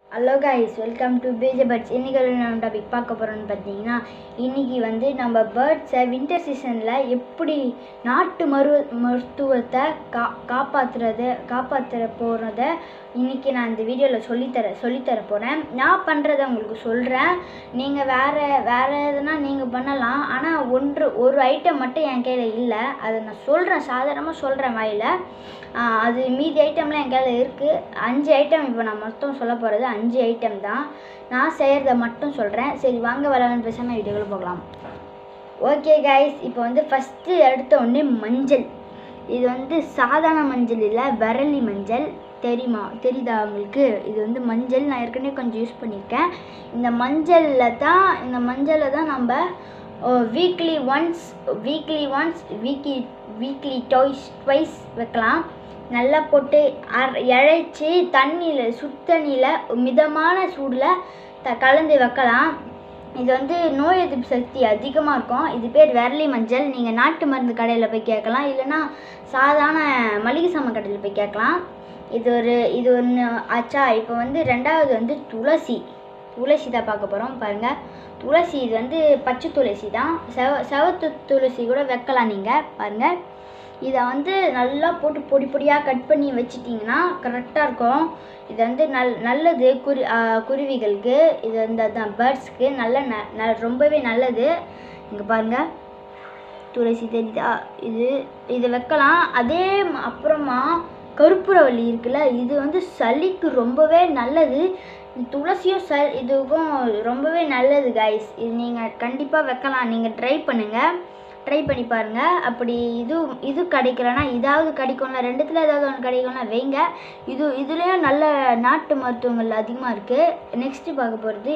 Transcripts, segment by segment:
hello guys welcome to பேஜ birds இன்றைக்கி நம்ம டாபிக் பார்க்க போகிறோம்னு பார்த்தீங்கன்னா இன்றைக்கி வந்து நம்ம பேர்ட்ஸை வின்டர் சீசனில் எப்படி நாட்டு மரு மருத்துவத்தை கா காப்பாற்றுறது காப்பாற்றுற போகிறத இன்றைக்கி நான் இந்த வீடியோவில் சொல்லித்தர சொல்லித்தர போகிறேன் நான் பண்ணுறத உங்களுக்கு சொல்கிறேன் நீங்கள் வேறு வேறு எதுனா நீங்கள் பண்ணலாம் ஆனால் ஒன்று ஒரு ஐட்டம் மட்டும் என் கையில் இல்லை அதை நான் சொல்கிறேன் சாதாரணமாக சொல்கிறேன் வாயில் அது மீதி ஐட்டம்லாம் என் கையில் இருக்குது அஞ்சு ஐட்டம் இப்போ நான் மொத்தம் சொல்ல போகிறது அஞ்சு ஐட்டம் தான் நான் செய்கிறத மட்டும் சொல்கிறேன் சரி வாங்க வரலான்னு பேசாமல் வீடியோக்குள்ள போகலாம் ஓகே கைஸ் இப்போ வந்து ஃபஸ்ட்டு எடுத்த உடனே மஞ்சள் இது வந்து சாதாரண மஞ்சள் இல்லை விரலி மஞ்சள் தெரியுமா தெரியுதா உங்களுக்கு இது வந்து மஞ்சள் நான் ஏற்கனவே கொஞ்சம் யூஸ் பண்ணியிருக்கேன் இந்த மஞ்சளில் தான் இந்த மஞ்சளில் தான் நம்ம weekly once weekly once weekly weekly டாய்ஸ் ட்வைஸ் வைக்கலாம் நல்லா போட்டு அர இழைச்சி தண்ணியில் சுடு தண்ணியில் மிதமான சூடில் த கலந்து வைக்கலாம் இது வந்து நோய் எதிர்ப்பு சக்தி அதிகமாக இருக்கும் இது பேர் விரலி மஞ்சள் நீங்கள் நாட்டு மருந்து கடையில் போய் கேட்கலாம் இல்லைன்னா சாதாரண மளிகை சாமான் கடையில் போய் கேட்கலாம் இது ஒரு இது ஒன்று ஆச்சா இப்போ வந்து ரெண்டாவது வந்து துளசி துளசி தான் பார்க்க போகிறோம் பாருங்கள் துளசி இது வந்து பச்சை துளசி தான் செவ செவத்து துளசி கூட வைக்கலாம் நீங்கள் பாருங்கள் இதை வந்து நல்லா போட்டு பொடி பொடியாக கட் பண்ணி வச்சிட்டிங்கன்னா கரெக்டாக இருக்கும் இது வந்து நல் நல்லது குரு குருவிகளுக்கு இது வந்து அதான் பேர்ட்ஸ்க்கு நல்ல ந ந ரொம்பவே நல்லது இங்கே பாருங்கள் துளசி தெரியுதா இது இதை வைக்கலாம் அதே ம- அப்புறமா கற்பூரவள்ளி இருக்குல்ல இது வந்து சளிக்கு ரொம்பவே நல்லது துளசியும் ச இதுக்கும் ரொம்பவே நல்லது கைஸ் இது நீங்கள் கண்டிப்பாக வைக்கலாம் நீங்கள் ட்ரை பண்ணுங்கள் ட்ரை பண்ணி பாருங்கள் அப்படி இது இது கிடைக்கலனா இதாவது கிடைக்கும்ல ரெண்டுத்தில் ஏதாவது ஒன்று கிடைக்கும்ல வைங்க இது இதுலேயும் நல்ல நாட்டு மருத்துவங்கள் அதிகமாக இருக்குது நெக்ஸ்ட்டு பார்க்க போகிறது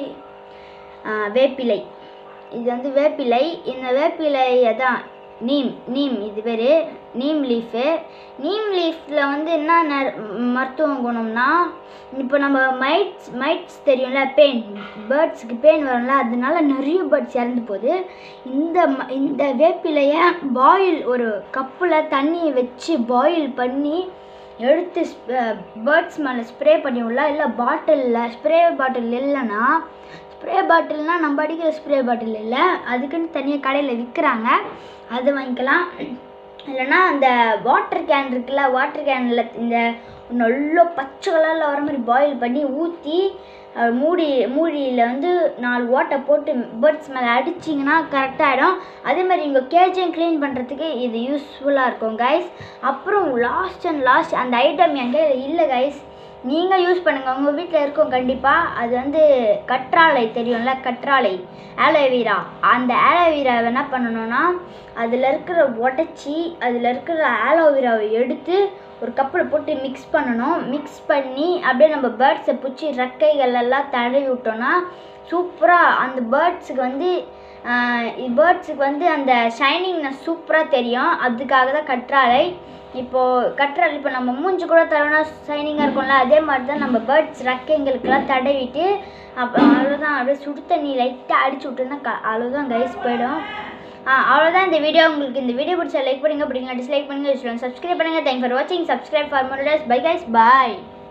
வேப்பிலை இது வந்து வேப்பிலை இந்த வேப்பிலையை தான் நீம் நீம் இது பேர் நீம் லீஃபு நீம் லீஃபில் வந்து என்ன ந- மருத்துவ குணம்னா இப்போ நம்ம மைட்ஸ் மைட்ஸ் தெரியும்ல பெயின் பேர்ட்ஸுக்கு பெயின் வரும்ல அதனால நிறைய பேர்ட்ஸ் இறந்து போகுது இந்த ம- இந்த வேப்பிலையை பாயில் ஒரு கப்பில் தண்ணியை வச்சு பாயில் பண்ணி எடுத்து பேர்ட்ஸ் மேலே ஸ்ப்ரே பண்ணிவிடலாம் இல்லை பாட்டிலில் ஸ்ப்ரே பாட்டில் இல்லைன்னா ஸ்ப்ரே பாட்டில்னால் நம்ம அடிக்கிற ஸ்ப்ரே பாட்டில் இல்லை அதுக்குன்னு தனியாக கடையில் விற்கிறாங்க அது வாங்கிக்கலாம் இல்லைன்னா அந்த வாட்டர் கேன் இருக்குல்ல வாட்டர் கேனில் இந்த நல்ல பச்சை கலரில் வர மாதிரி பாயில் பண்ணி ஊற்றி மூடி மூடியில் வந்து நாலு ஓட்டை போட்டு பேர்ட்ஸ் மேலே அடிச்சிங்கன்னா கரெக்டாகிடும் அதே மாதிரி உங்கள் கேஜையும் க்ளீன் பண்ணுறதுக்கு இது யூஸ்ஃபுல்லாக இருக்கும் கைஸ் அப்புறம் லாஸ்ட் அண்ட் லாஸ்ட் அந்த ஐட்டம் என் கையில் இல்லை கைஸ் நீங்கள் யூஸ் பண்ணுங்கள் உங்கள் வீட்டில் இருக்கும் கண்டிப்பாக அது வந்து கற்றாழை தெரியும்ல கற்றாழை ஆலோவேரா அந்த ஆலோவேராவை என்ன பண்ணணும்னா அதில் இருக்கிற உடச்சி அதில் இருக்கிற ஆலோவேராவை எடுத்து ஒரு கப்பில் போட்டு மிக்ஸ் பண்ணணும் மிக்ஸ் பண்ணி அப்படியே நம்ம பேர்ட்ஸை பிடிச்சி ரெக்கைகள் எல்லாம் தடவி விட்டோன்னா சூப்பராக அந்த பேர்ட்ஸுக்கு வந்து பேர்ட்ஸுக்கு வந்து அந்த ஷைனிங்னஸ் சூப்பராக தெரியும் அதுக்காக தான் கற்றாழை இப்போது கற்றாழை இப்போ நம்ம மூஞ்சி கூட தடவினா ஷைனிங்காக இருக்கும்ல அதே மாதிரி தான் நம்ம பேர்ட்ஸ் ரெக்கைங்களுக்கெல்லாம் தடவிட்டு அப்போ அவ்வளோதான் அப்படியே சுடு தண்ணி லைட்டாக அடிச்சு விட்டோன்னா க அவ்வளோதான் கைஸ் போயிடும் ஆ அவ்வளோதான் இந்த வீடியோ உங்களுக்கு இந்த வீடியோ பிடிச்சா லைக் பண்ணுங்க பிடிங்க டிஸ்லைக் பண்ணுங்க சப்ஸ்கிரைப் பண்ணுங்க தேங்க் ஃபார் வாட்சிங் subscribe for more bye guys bye